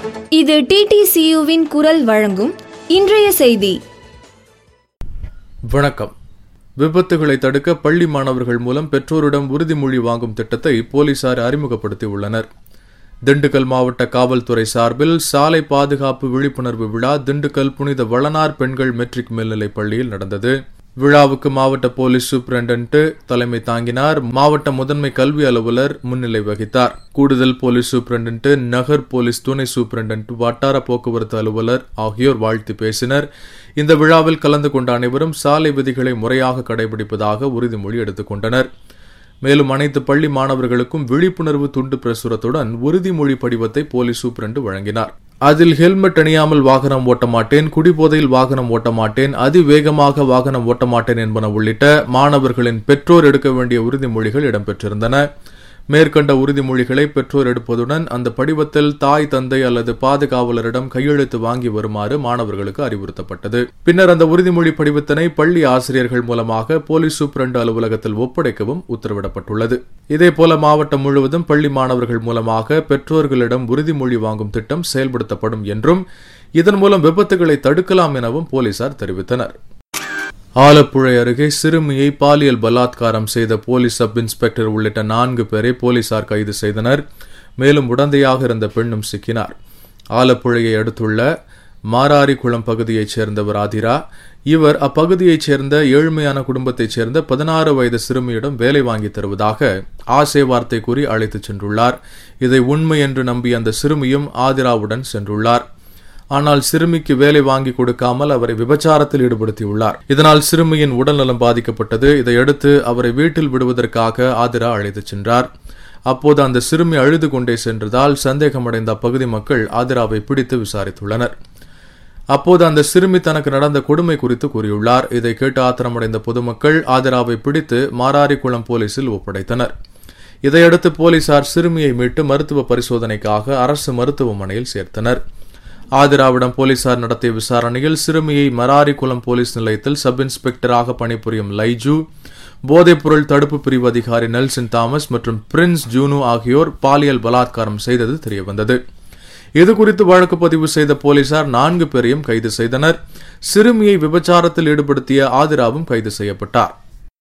இது டிடிசியுவின் குரல் வழங்கும் இன்றைய செய்தி வணக்கம் விபத்துகளை தடுக்க பள்ளி மாணவர்கள் மூலம் பெற்றோரிடம் உறுதிமொழி வாங்கும் திட்டத்தை போலீசார் அறிமுகப்படுத்தியுள்ளனர் திண்டுக்கல் மாவட்ட காவல்துறை சார்பில் சாலை பாதுகாப்பு விழிப்புணர்வு விழா திண்டுக்கல் புனித வளனார் பெண்கள் மெட்ரிக் மேல்நிலைப் பள்ளியில் நடந்தது விழாவுக்கு மாவட்ட போலீஸ் சூப்பரண்டன்ட் தலைமை தாங்கினார் மாவட்ட முதன்மை கல்வி அலுவலர் முன்னிலை வகித்தார் கூடுதல் போலீஸ் சூப்பரண்டன்ட் நகர் போலீஸ் துணை சூப்பரண்டன்ட் வட்டார போக்குவரத்து அலுவலர் ஆகியோர் வாழ்த்து பேசினர் இந்த விழாவில் கலந்து கொண்ட அனைவரும் சாலை விதிகளை முறையாக கடைபிடிப்பதாக உறுதிமொழி எடுத்துக் கொண்டனர் மேலும் அனைத்து பள்ளி மாணவர்களுக்கும் விழிப்புணர்வு துண்டு பிரசுரத்துடன் உறுதிமொழி படிவத்தை போலீஸ் சூப்பரண்டு வழங்கினார் அதில் ஹெல்மெட் அணியாமல் வாகனம் ஓட்ட மாட்டேன் குடிபோதையில் வாகனம் ஓட்ட மாட்டேன் அதிவேகமாக வாகனம் ஓட்ட மாட்டேன் என்பன உள்ளிட்ட மாணவர்களின் பெற்றோர் எடுக்க வேண்டிய உறுதிமொழிகள் இடம்பெற்றிருந்தன மேற்கண்ட உறுதிமொழிகளை பெற்றோர் எடுப்பதுடன் அந்த படிவத்தில் தாய் தந்தை அல்லது பாதுகாவலரிடம் கையெழுத்து வாங்கி வருமாறு மாணவர்களுக்கு அறிவுறுத்தப்பட்டது பின்னர் அந்த உறுதிமொழி படிவத்தினை பள்ளி ஆசிரியர்கள் மூலமாக போலீஸ் சூப்பரண்டு அலுவலகத்தில் ஒப்படைக்கவும் உத்தரவிடப்பட்டுள்ளது இதேபோல மாவட்டம் முழுவதும் பள்ளி மாணவர்கள் மூலமாக பெற்றோர்களிடம் உறுதிமொழி வாங்கும் திட்டம் செயல்படுத்தப்படும் என்றும் இதன் மூலம் விபத்துகளை தடுக்கலாம் எனவும் போலீசார் தெரிவித்தனர் ஆலப்புழை அருகே சிறுமியை பாலியல் பலாத்காரம் செய்த போலீஸ் சப் இன்ஸ்பெக்டர் உள்ளிட்ட நான்கு பேரை போலீசார் கைது செய்தனர் மேலும் உடந்தையாக இருந்த பெண்ணும் சிக்கினார் ஆலப்புழையை அடுத்துள்ள மாராரிக்குளம் பகுதியைச் சேர்ந்தவர் ஆதிரா இவர் அப்பகுதியைச் சேர்ந்த ஏழ்மையான குடும்பத்தைச் சேர்ந்த பதினாறு வயது சிறுமியிடம் வேலை வாங்கி தருவதாக ஆசை வார்த்தை கூறி அழைத்துச் சென்றுள்ளார் இதை உண்மை என்று நம்பி அந்த சிறுமியும் ஆதிராவுடன் சென்றுள்ளார் ஆனால் சிறுமிக்கு வேலை வாங்கி கொடுக்காமல் அவரை விபச்சாரத்தில் ஈடுபடுத்தியுள்ளார் இதனால் சிறுமியின் உடல்நலம் பாதிக்கப்பட்டது இதையடுத்து அவரை வீட்டில் விடுவதற்காக ஆதிரா அழைத்துச் சென்றார் அப்போது அந்த சிறுமி அழுது கொண்டே சென்றதால் சந்தேகமடைந்த அப்பகுதி மக்கள் ஆதிராவை பிடித்து விசாரித்துள்ளனர் அப்போது அந்த சிறுமி தனக்கு நடந்த கொடுமை குறித்து கூறியுள்ளார் இதை கேட்டு ஆத்திரமடைந்த பொதுமக்கள் ஆதிராவை பிடித்து மாராரிக்குளம் போலீசில் ஒப்படைத்தனர் இதையடுத்து போலீசார் சிறுமியை மீட்டு மருத்துவ பரிசோதனைக்காக அரசு மருத்துவமனையில் சேர்த்தனர் ஆதிராவிடம் போலீசார் நடத்திய விசாரணையில் சிறுமியை மராரிக்குளம் போலீஸ் நிலையத்தில் சப் இன்ஸ்பெக்டராக பணிபுரியும் லைஜு போதைப்பொருள் தடுப்பு பிரிவு அதிகாரி நெல்சன் தாமஸ் மற்றும் பிரின்ஸ் ஜூனு ஆகியோர் பாலியல் பலாத்காரம் செய்தது தெரியவந்தது இதுகுறித்து வழக்கு பதிவு செய்த போலீசார் நான்கு பேரையும் கைது செய்தனர் சிறுமியை விபச்சாரத்தில் ஈடுபடுத்திய ஆதிராவும் கைது செய்யப்பட்டார்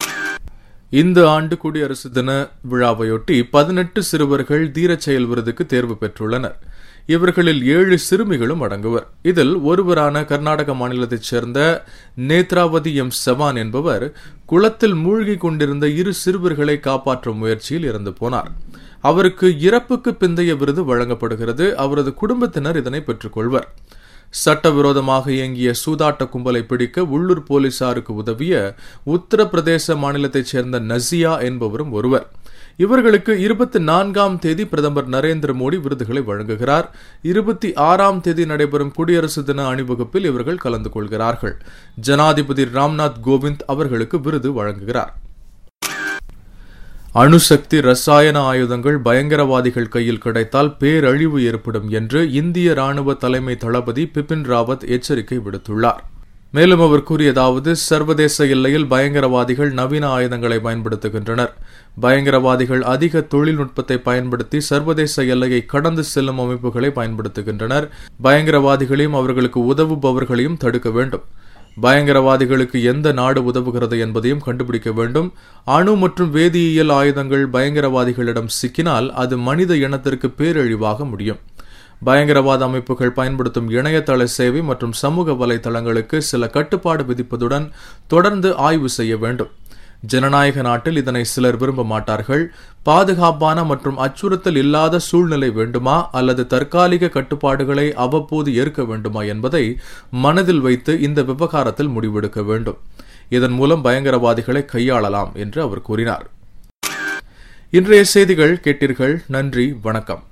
இந்த ஆண்டு குடியரசு தின விழாவையொட்டி பதினெட்டு சிறுவர்கள் தீரச் செயல் விருதுக்கு தேர்வு பெற்றுள்ளனர் இவர்களில் ஏழு சிறுமிகளும் அடங்குவர் இதில் ஒருவரான கர்நாடக மாநிலத்தைச் சேர்ந்த நேத்ராவதி எம் சவான் என்பவர் குளத்தில் மூழ்கிக் கொண்டிருந்த இரு சிறுவர்களை காப்பாற்றும் முயற்சியில் இறந்து போனார் அவருக்கு இறப்புக்கு பிந்தைய விருது வழங்கப்படுகிறது அவரது குடும்பத்தினர் இதனை பெற்றுக்கொள்வர் சட்டவிரோதமாக இயங்கிய சூதாட்ட கும்பலை பிடிக்க உள்ளூர் போலீசாருக்கு உதவிய உத்தரப்பிரதேச மாநிலத்தைச் சேர்ந்த நசியா என்பவரும் ஒருவர் இவர்களுக்கு இருபத்தி நான்காம் தேதி பிரதமர் நரேந்திர மோடி விருதுகளை வழங்குகிறார் இருபத்தி ஆறாம் தேதி நடைபெறும் குடியரசு தின அணிவகுப்பில் இவர்கள் கலந்து கொள்கிறார்கள் ஜனாதிபதி ராம்நாத் கோவிந்த் அவர்களுக்கு விருது வழங்குகிறார் அணுசக்தி ரசாயன ஆயுதங்கள் பயங்கரவாதிகள் கையில் கிடைத்தால் பேரழிவு ஏற்படும் என்று இந்திய ராணுவ தலைமை தளபதி பிபின் ராவத் எச்சரிக்கை விடுத்துள்ளார் மேலும் அவர் கூறியதாவது சர்வதேச எல்லையில் பயங்கரவாதிகள் நவீன ஆயுதங்களை பயன்படுத்துகின்றனர் பயங்கரவாதிகள் அதிக தொழில்நுட்பத்தை பயன்படுத்தி சர்வதேச எல்லையை கடந்து செல்லும் அமைப்புகளை பயன்படுத்துகின்றனர் பயங்கரவாதிகளையும் அவர்களுக்கு உதவுபவர்களையும் தடுக்க வேண்டும் பயங்கரவாதிகளுக்கு எந்த நாடு உதவுகிறது என்பதையும் கண்டுபிடிக்க வேண்டும் அணு மற்றும் வேதியியல் ஆயுதங்கள் பயங்கரவாதிகளிடம் சிக்கினால் அது மனித இனத்திற்கு பேரழிவாக முடியும் பயங்கரவாத அமைப்புகள் பயன்படுத்தும் இணையதள சேவை மற்றும் சமூக வலைதளங்களுக்கு சில கட்டுப்பாடு விதிப்பதுடன் தொடர்ந்து ஆய்வு செய்ய வேண்டும் ஜனநாயக நாட்டில் இதனை சிலர் விரும்ப மாட்டார்கள் பாதுகாப்பான மற்றும் அச்சுறுத்தல் இல்லாத சூழ்நிலை வேண்டுமா அல்லது தற்காலிக கட்டுப்பாடுகளை அவ்வப்போது ஏற்க வேண்டுமா என்பதை மனதில் வைத்து இந்த விவகாரத்தில் முடிவெடுக்க வேண்டும் இதன் மூலம் பயங்கரவாதிகளை கையாளலாம் என்று அவர் கூறினார் இன்றைய செய்திகள் கேட்டீர்கள் நன்றி வணக்கம்